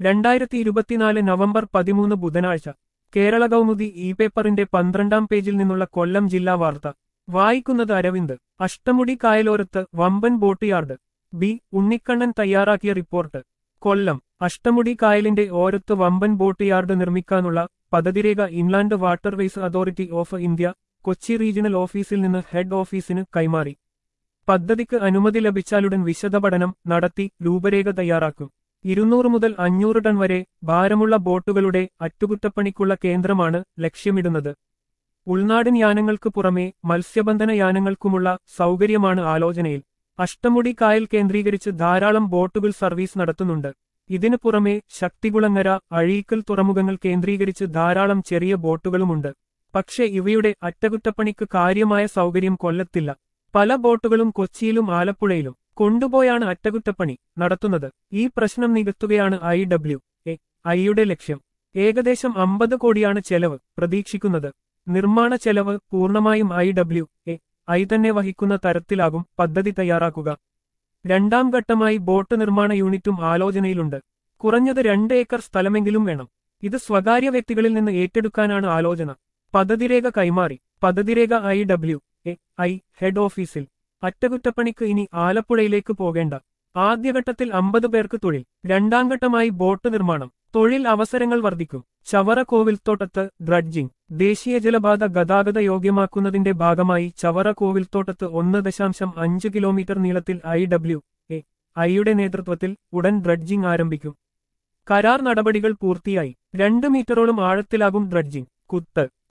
രണ്ടായിരത്തി ഇരുപത്തിനാല് നവംബർ പതിമൂന്ന് ബുധനാഴ്ച കേരള കൗമുദി ഇ പേപ്പറിന്റെ പന്ത്രണ്ടാം പേജിൽ നിന്നുള്ള കൊല്ലം ജില്ലാ വാർത്ത വായിക്കുന്നത് അരവിന്ദ് അഷ്ടമുടി കായലോരത്ത് വമ്പൻ ബോട്ട് യാർഡ് ബി ഉണ്ണിക്കണ്ണൻ തയ്യാറാക്കിയ റിപ്പോർട്ട് കൊല്ലം അഷ്ടമുടി കായലിന്റെ ഓരത്ത് വമ്പൻ ബോട്ട് യാർഡ് നിർമ്മിക്കാനുള്ള പദ്ധതിരേഖ inland waterways authority of India Kochi regional office നിന്ന് ഹെഡ് ഓഫീസിന് കൈമാറി പദ്ധതിക്ക് അനുമതി ലഭിച്ചാലുടൻ വിശദപഠനം നടത്തി രൂപരേഖ തയ്യാറാക്കും ഇരുന്നൂറ് മുതൽ അഞ്ഞൂറ് ടൺ വരെ ഭാരമുള്ള ബോട്ടുകളുടെ അറ്റുകുറ്റപ്പണിക്കുള്ള കേന്ദ്രമാണ് ലക്ഷ്യമിടുന്നത് ഉൾനാടൻ യാനങ്ങൾക്ക് പുറമെ മത്സ്യബന്ധന യാനങ്ങൾക്കുമുള്ള സൗകര്യമാണ് ആലോചനയിൽ അഷ്ടമുടി കായൽ കേന്ദ്രീകരിച്ച് ധാരാളം ബോട്ടുകൾ സർവീസ് നടത്തുന്നുണ്ട് ഇതിനു പുറമെ ശക്തികുളങ്ങര അഴീക്കൽ തുറമുഖങ്ങൾ കേന്ദ്രീകരിച്ച് ധാരാളം ചെറിയ ബോട്ടുകളുമുണ്ട് പക്ഷേ ഇവയുടെ അറ്റകുറ്റപ്പണിക്ക് കാര്യമായ സൗകര്യം കൊല്ലത്തില്ല പല ബോട്ടുകളും കൊച്ചിയിലും ആലപ്പുഴയിലും കൊണ്ടുപോയാണ് അറ്റകുറ്റപ്പണി നടത്തുന്നത് ഈ പ്രശ്നം നികത്തുകയാണ് ഐ ഡബ്ല്യു എ ഐയുടെ ലക്ഷ്യം ഏകദേശം അമ്പത് കോടിയാണ് ചെലവ് പ്രതീക്ഷിക്കുന്നത് നിർമ്മാണ ചെലവ് പൂർണ്ണമായും ഐ ഡബ്ല്യു എ ഐ തന്നെ വഹിക്കുന്ന തരത്തിലാകും പദ്ധതി തയ്യാറാക്കുക രണ്ടാം ഘട്ടമായി ബോട്ട് നിർമ്മാണ യൂണിറ്റും ആലോചനയിലുണ്ട് കുറഞ്ഞത് രണ്ട് ഏക്കർ സ്ഥലമെങ്കിലും വേണം ഇത് സ്വകാര്യ വ്യക്തികളിൽ നിന്ന് ഏറ്റെടുക്കാനാണ് ആലോചന പദ്ധതിരേഖ കൈമാറി പദ്ധതിരേഖ I W A I head office അറ്റകുറ്റപ്പണിക്ക് ഇനി ആലപ്പുഴയിലേക്ക് പോകേണ്ട ആദ്യഘട്ടത്തിൽ അമ്പത് പേർക്ക് തൊഴിൽ രണ്ടാം ഘട്ടമായി ബോട്ട് നിർമ്മാണം തൊഴിൽ അവസരങ്ങൾ വർദ്ധിക്കും ചവറ കോവിൽത്തോട്ടത്ത് ഡ്രഡ്ജിംഗ് ദേശീയ ജലപാത ഗതാഗത യോഗ്യമാക്കുന്നതിന്റെ ഭാഗമായി ചവറ കോവിൽത്തോട്ടത്ത് ഒന്ന് ദശാംശം അഞ്ച് കിലോമീറ്റർ നീളത്തിൽ ഐ ഡബ്ല്യു എ ഐയുടെ നേതൃത്വത്തിൽ ഉടൻ ഡ്രഡ്ജിംഗ് ആരംഭിക്കും കരാർ നടപടികൾ പൂർത്തിയായി രണ്ട് മീറ്ററോളം ആഴത്തിലാകും ഡ്രഡ്ജിംഗ് കുത്ത്